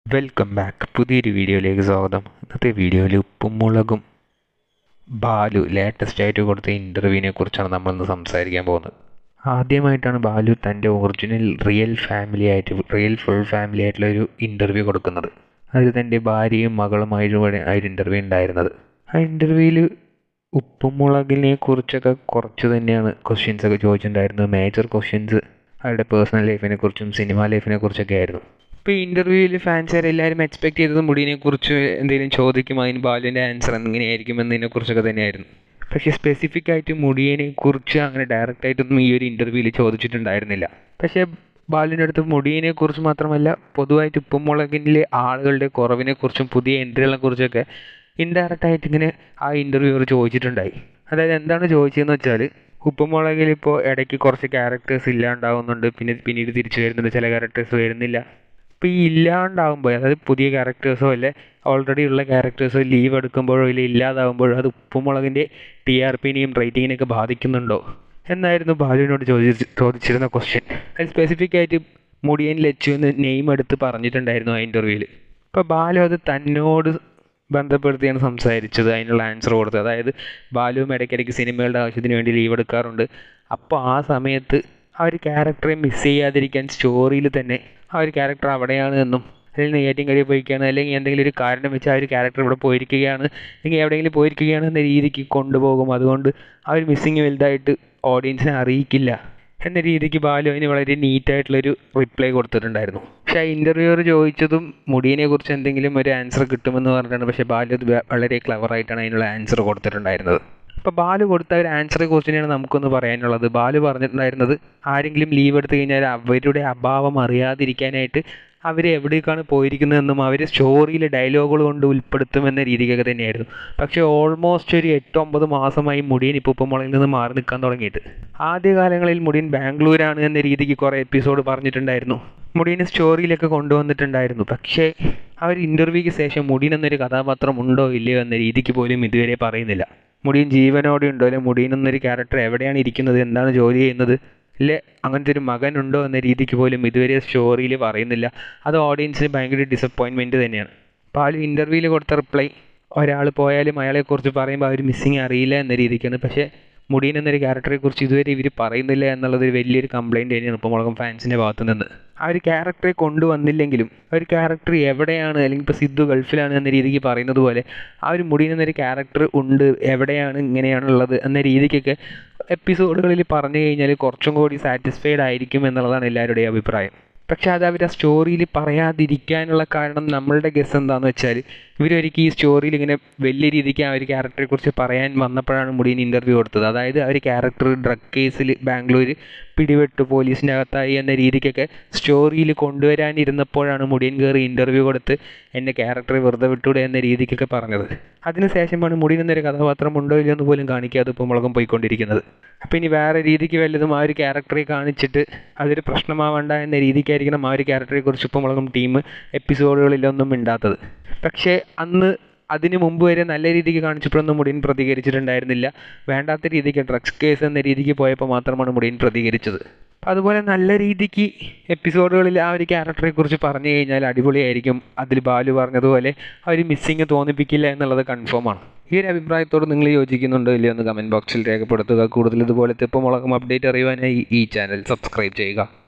welcome back പുതിയൊരു വീഡിയോയിലേക്ക് സ്വാഗതം ഇന്നത്തെ വീഡിയോയിൽ ഉപ്പും മുളകും ബാലു ലേറ്റസ്റ്റ് ആയിട്ട് കൊടുത്ത ഇൻ്റർവ്യൂവിനെ കുറിച്ചാണ് നമ്മളിന്ന് സംസാരിക്കാൻ പോകുന്നത് ആദ്യമായിട്ടാണ് ബാലു തൻ്റെ ഒറിജിനൽ റിയൽ ഫാമിലി ആയിട്ട് റിയൽ ഫുൾ ഫാമിലി ആയിട്ടുള്ള ഒരു ഇൻ്റർവ്യൂ കൊടുക്കുന്നത് അതിൽ തൻ്റെ ഭാര്യയും മകളുമായിട്ടും കൂടെ ആ ഒരു ഇൻ്റർവ്യൂ ഉണ്ടായിരുന്നത് ആ ഇൻ്റർവ്യൂവിൽ ഉപ്പും മുളകിനെ കുറിച്ചൊക്കെ കുറച്ച് തന്നെയാണ് ക്വസ്റ്റ്യൻസ് ഒക്കെ ചോദിച്ചിട്ടുണ്ടായിരുന്നത് മേജർ ക്വസ്റ്റ്യൻസ് അവരുടെ പേഴ്സണൽ ലൈഫിനെ കുറിച്ചും സിനിമ ലൈഫിനെ കുറിച്ചൊക്കെ ആയിരുന്നു ഇപ്പോൾ ഈ ഇൻ്റർവ്യൂവിൽ ഫാൻസുകാർ എല്ലാവരും എക്സ്പെക്ട് ചെയ്തത് മുടിനെ കുറിച്ച് എന്തെങ്കിലും ചോദിക്കും അതിന് ബാലുവിൻ്റെ ആൻസർ എങ്ങനെയായിരിക്കും എന്നതിനെ കുറിച്ചൊക്കെ തന്നെയായിരുന്നു പക്ഷേ സ്പെസിഫിക് ആയിട്ട് മുടിയനെ കുറിച്ച് അങ്ങനെ ഡയറക്റ്റ് ആയിട്ടൊന്നും ഈ ഒരു ഇൻ്റർവ്യൂവിൽ ചോദിച്ചിട്ടുണ്ടായിരുന്നില്ല പക്ഷേ ബാലുവിൻ്റെ അടുത്ത് മുടിയനെ കുറിച്ച് മാത്രമല്ല പൊതുവായിട്ട് ഉപ്പും മുളകിലെ ആളുകളുടെ കുറവിനെ കുറിച്ചും പുതിയ എൻട്രികളെ കുറിച്ചൊക്കെ ഇൻഡയറക്റ്റ് ആയിട്ട് ഇങ്ങനെ ആ ഇൻ്റർവ്യൂവർ ചോദിച്ചിട്ടുണ്ടായി അതായത് എന്താണ് ചോദിച്ചതെന്ന് വെച്ചാൽ ഉപ്പുമുളകിൽ ഇപ്പോൾ ഇടയ്ക്ക് കുറച്ച് ക്യാരക്ടേഴ്സ് ഇല്ലാണ്ടാവുന്നുണ്ട് പിന്നെ പിന്നീട് തിരിച്ചു വരുന്നുണ്ട് ചില ക്യാരക്ടേഴ്സ് വരുന്നില്ല ഇപ്പോൾ ഈ ഇല്ലാണ്ടാവുമ്പോൾ അതായത് പുതിയ ക്യാരക്ടേഴ്സോ അല്ലെ ഓൾറെഡി ഉള്ള ക്യാരക്ടേഴ്സോ ലീവ് എടുക്കുമ്പോഴോ ഇല്ല ഇല്ലാതാവുമ്പോഴോ അത് ഉപ്പുമുളകിൻ്റെ ടി ആർ പിനെയും റേറ്റിങ്ങിനെയൊക്കെ ബാധിക്കുന്നുണ്ടോ എന്നായിരുന്നു ബാലുവിനോട് ചോദിച്ച് ചോദിച്ചിരുന്ന ക്വസ്റ്റ്യൻ അത് സ്പെസിഫിക് ആയിട്ട് മുടിയൻ ലച്ചു എന്ന് നെയിം എടുത്ത് പറഞ്ഞിട്ടുണ്ടായിരുന്നു ആ ഇൻ്റർവ്യൂവിൽ ഇപ്പോൾ ബാലു അത് തന്നോട് ബന്ധപ്പെടുത്തിയാണ് സംസാരിച്ചത് അതിനുള്ള ആൻസർ കൊടുത്തത് അതായത് ബാലുവും ഇടയ്ക്കിടയ്ക്ക് സിനിമകളുടെ ആവശ്യത്തിന് വേണ്ടി ലീവ് എടുക്കാറുണ്ട് അപ്പോൾ ആ സമയത്ത് ആ ഒരു ക്യാരക്ടറെ മിസ് ചെയ്യാതിരിക്കാൻ സ്റ്റോറിയിൽ തന്നെ ആ ഒരു ക്യാരക്ടർ അവിടെയാണ് എന്നും അല്ലെങ്കിൽ നെയ്യാറ്റിൻ കഴിയിൽ പോയിരിക്കുകയാണ് അല്ലെങ്കിൽ എന്തെങ്കിലും ഒരു കാരണം വെച്ച് ആ ഒരു ക്യാരക്ടർ ഇവിടെ പോയിരിക്കുകയാണ് അല്ലെങ്കിൽ എവിടെയെങ്കിലും പോയിരിക്കുകയാണ് എന്ന രീതിക്ക് കൊണ്ടുപോകും അതുകൊണ്ട് ആ ഒരു മിസ്സിങ് വലുതായിട്ട് ഓഡിയൻസിനെ അറിയിക്കില്ല എന്ന രീതിക്ക് ബാലു അതിന് വളരെ നീറ്റായിട്ടുള്ളൊരു റിപ്ലൈ കൊടുത്തിട്ടുണ്ടായിരുന്നു പക്ഷേ ആ ഇൻ്റർവ്യൂവർ ചോദിച്ചതും മുടിയനെ കുറിച്ച് എന്തെങ്കിലും ഒരു ആൻസർ കിട്ടുമെന്ന് പറഞ്ഞിട്ടാണ് പക്ഷേ ബാലു അത് വളരെ ക്ലവറായിട്ടാണ് അതിനുള്ള ആൻസർ കൊടുത്തിട്ടുണ്ടായിരുന്നത് അപ്പോൾ ബാലു കൊടുത്ത ഒരു ആൻസറെ കുറിച്ചിട്ടാണ് നമുക്കൊന്ന് പറയാനുള്ളത് ബാലു പറഞ്ഞിട്ടുണ്ടായിരുന്നത് ആരെങ്കിലും ലീവ് എടുത്തു കഴിഞ്ഞാൽ അവരുടെ അഭാവം അറിയാതിരിക്കാനായിട്ട് അവർ എവിടേക്കാണ് പോയിരിക്കുന്നതെന്നും അവർ സ്റ്റോറിയിൽ ഡയലോഗുകൾ കൊണ്ട് ഉൾപ്പെടുത്തുമെന്ന രീതിക്കൊക്കെ തന്നെയായിരുന്നു പക്ഷേ ഓൾമോസ്റ്റ് ഒരു എട്ട് ഒമ്പത് മാസമായി മുടിയൻ ഇപ്പോൾ ഉപ്പുമുളകിൽ നിന്ന് മാറി നിൽക്കാൻ തുടങ്ങിയിട്ട് ആദ്യകാലങ്ങളിൽ മുടിയൻ ബാംഗ്ലൂരാണ് എന്ന രീതിക്ക് കുറേ എപ്പിസോഡ് പറഞ്ഞിട്ടുണ്ടായിരുന്നു മുടിയന് സ്റ്റോറിയിലൊക്കെ കൊണ്ടുവന്നിട്ടുണ്ടായിരുന്നു പക്ഷേ ആ ഒരു ഇൻ്റർവ്യൂക്ക് ശേഷം മുടിയൻ എന്നൊരു കഥാപാത്രം ഉണ്ടോ ഇല്ലയോ എന്ന രീതിക്ക് പോലും ഇതുവരെ പറയുന്നില്ല മുടിയൻ ജീവനോടെ ഉണ്ടോ അല്ലെങ്കിൽ മുടിയൻ എന്നൊരു ക്യാരക്ടർ എവിടെയാണ് ഇരിക്കുന്നത് എന്താണ് ജോലി ചെയ്യുന്നത് ഇല്ലേ അങ്ങനത്തെ ഒരു മകനുണ്ടോ എന്ന രീതിക്ക് പോലും ഇതുവരെ സ്റ്റോറിയിൽ പറയുന്നില്ല അത് ഓഡിയൻസിന് ഭയങ്കര ഡിസപ്പോയിൻമെൻറ്റ് തന്നെയാണ് പാലു ഇൻ്റർവ്യൂവിൽ കൊടുത്ത റിപ്ലൈ ഒരാൾ പോയാലും അയാളെക്കുറിച്ച് പറയുമ്പോൾ അവർ മിസ്സിങ് അറിയില്ല എന്ന രീതിക്കാണ് പക്ഷേ മുടിയൻ എന്നൊരു ക്യാരക്ടറെ കുറിച്ച് ഇതുവരെ ഇവർ പറയുന്നില്ല എന്നുള്ളത് ഒരു വലിയൊരു കംപ്ലയിൻറ്റ് തന്നെയാണ് ഇപ്പോൾ മുളകം ഫാൻസിൻ്റെ ഭാഗത്തു നിന്ന് ആ ഒരു ക്യാരക്ടറെ കൊണ്ടുവന്നില്ലെങ്കിലും ആ ഒരു ക്യാരക്ടർ എവിടെയാണ് അല്ലെങ്കിൽ ഇപ്പോൾ സിദ്ധു ഗൾഫിലാണ് എന്ന രീതിക്ക് പറയുന്നത് പോലെ ആ ഒരു മുടിയൻ എന്നൊരു ക്യാരക്ടർ ഉണ്ട് എവിടെയാണ് ഇങ്ങനെയാണുള്ളത് എന്ന രീതിക്കൊക്കെ എപ്പിസോഡുകളിൽ പറഞ്ഞു കഴിഞ്ഞാൽ കുറച്ചും കൂടി സാറ്റിസ്ഫൈഡ് ആയിരിക്കും എന്നുള്ളതാണ് എല്ലാവരുടെയും അഭിപ്രായം പക്ഷെ അത് അവർ ആ സ്റ്റോറിയിൽ പറയാതിരിക്കാനുള്ള കാരണം നമ്മളുടെ ഗസ് എന്താണെന്ന് വെച്ചാൽ ഇവരൊരിക്കൽ ഈ സ്റ്റോറിയിൽ ഇങ്ങനെ വലിയ രീതിക്ക് ആ ഒരു ക്യാരക്ടറെ കുറിച്ച് പറയാൻ വന്നപ്പോഴാണ് മുടിയൻ ഇൻ്റർവ്യൂ കൊടുത്തത് അതായത് ആ ഒരു ക്യാരക്ടർ ഡ്രഗ് കേസിൽ ബാംഗ്ലൂർ പിടിപെട്ടു പോലീസിൻ്റെ അകത്തായി എന്ന രീതിക്കൊക്കെ സ്റ്റോറിയിൽ കൊണ്ടുവരാനിരുന്നപ്പോഴാണ് മുടിയൻ കയറി ഇൻ്റർവ്യൂ കൊടുത്ത് എൻ്റെ ക്യാരക്ടറെ വെറുതെ വിട്ടൂടെ എന്ന രീതിക്കൊക്കെ പറഞ്ഞത് അതിനുശേഷമാണ് മുടിയൻ എന്നൊരു കഥാപാത്രം ഉണ്ടോ ഇല്ലയോ എന്ന് പോലും കാണിക്കാതെ ഇപ്പോൾ മുളകം പോയിക്കൊണ്ടിരിക്കുന്നത് അപ്പോൾ ഇനി വേറെ രീതിക്ക് വല്ലതും ആ ഒരു ക്യാരക്ടറെ കാണിച്ചിട്ട് അതൊരു പ്രശ്നമാവണ്ട എന്ന രീതിക്കായിരിക്കണം ആ ഒരു ക്യാരക്ടറെ കുറിച്ച് ഇപ്പോൾ മുളകം ടീം എപ്പിസോഡുകളിലൊന്നും മിണ്ടാത്തത് പക്ഷേ അന്ന് അതിന് മുമ്പ് വരെ നല്ല രീതിക്ക് കാണിച്ചപ്പോഴൊന്നും മുടിയൻ പ്രതികരിച്ചിട്ടുണ്ടായിരുന്നില്ല വേണ്ടാത്ത രീതിക്ക് ഡ്രഗ്സ് കേസ് എന്ന രീതിക്ക് പോയപ്പോൾ മാത്രമാണ് മുടിയൻ പ്രതികരിച്ചത് അപ്പം അതുപോലെ നല്ല രീതിക്ക് എപ്പിസോഡുകളിൽ ആ ഒരു ക്യാരക്ടറെ കുറിച്ച് പറഞ്ഞു കഴിഞ്ഞാൽ അടിപൊളിയായിരിക്കും അതിൽ ബാലു പറഞ്ഞതുപോലെ ആ ഒരു മിസ്സിങ് തോന്നിപ്പിക്കില്ല എന്നുള്ളത് കൺഫേം ആണ് ഈ ഒരു അഭിപ്രായത്തോട് നിങ്ങൾ യോജിക്കുന്നുണ്ടോ ഇല്ലയോ എന്ന് കമൻറ്റ് ബോക്സിൽ രേഖപ്പെടുത്തുക കൂടുതൽ ഇതുപോലത്തെ ഇപ്പോൾ മുളകം അപ്ഡേറ്റ് അറിയുവാനായി ഈ ചാനൽ സബ്സ്ക്രൈബ് ചെയ്യുക